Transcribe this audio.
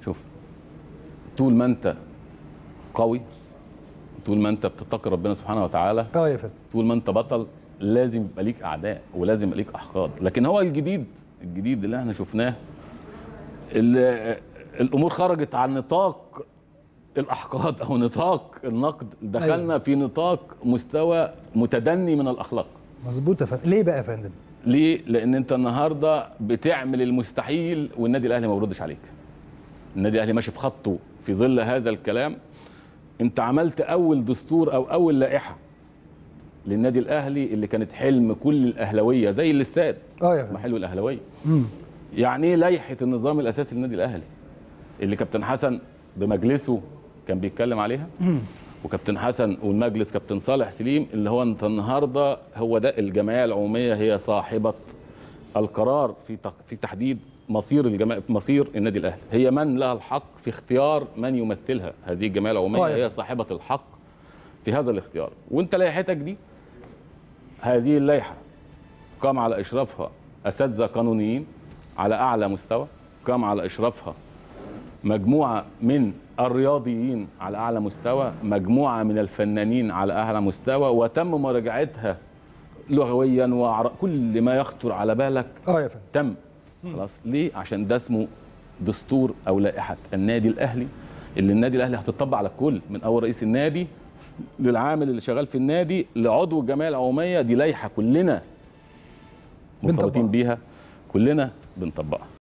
شوف طول ما انت قوي طول ما انت بتتقي ربنا سبحانه وتعالى اه يا فندم طول ما انت بطل لازم يبقى ليك اعداء ولازم يبقى ليك احقاد لكن هو الجديد الجديد اللي احنا شفناه اللي الامور خرجت عن نطاق الاحقاد او نطاق النقد دخلنا أيوة. في نطاق مستوى متدني من الاخلاق مظبوط يا فندم ليه بقى يا فندم ليه لان انت النهارده بتعمل المستحيل والنادي الاهلي ما بيردش عليك النادي الاهلي ماشي في خطه في ظل هذا الكلام انت عملت اول دستور او اول لائحه للنادي الاهلي اللي كانت حلم كل الاهلاويه زي الاستاد اه يا فندم محل الاهلاويه مم. يعني ايه لائحه النظام الاساسي للنادي الاهلي اللي كابتن حسن بمجلسه كان بيتكلم عليها وكابتن حسن والمجلس كابتن صالح سليم اللي هو انت النهارده هو ده الجمعيه العموميه هي صاحبه القرار في تق- في تحديد مصير الجماعة مصير النادي الاهلي هي من لها الحق في اختيار من يمثلها هذه الجمعيه العموميه طيب. هي صاحبه الحق في هذا الاختيار وانت لائحتك دي هذه اللائحه قام على اشرافها اساتذه قانونيين على اعلى مستوى قام على اشرافها مجموعه من الرياضيين على اعلى مستوى مجموعه من الفنانين على اعلى مستوى وتم مراجعتها لغويا وكل كل ما يخطر على بالك اه يا فندم تم خلاص ليه عشان ده اسمه دستور او لائحه النادي الاهلي اللي النادي الاهلي هتطبق على الكل من اول رئيس النادي للعامل اللي شغال في النادي لعضو الجمعيه العموميه دي لائحه كلنا بنطبقها. مرتبطين بيها كلنا بنطبقها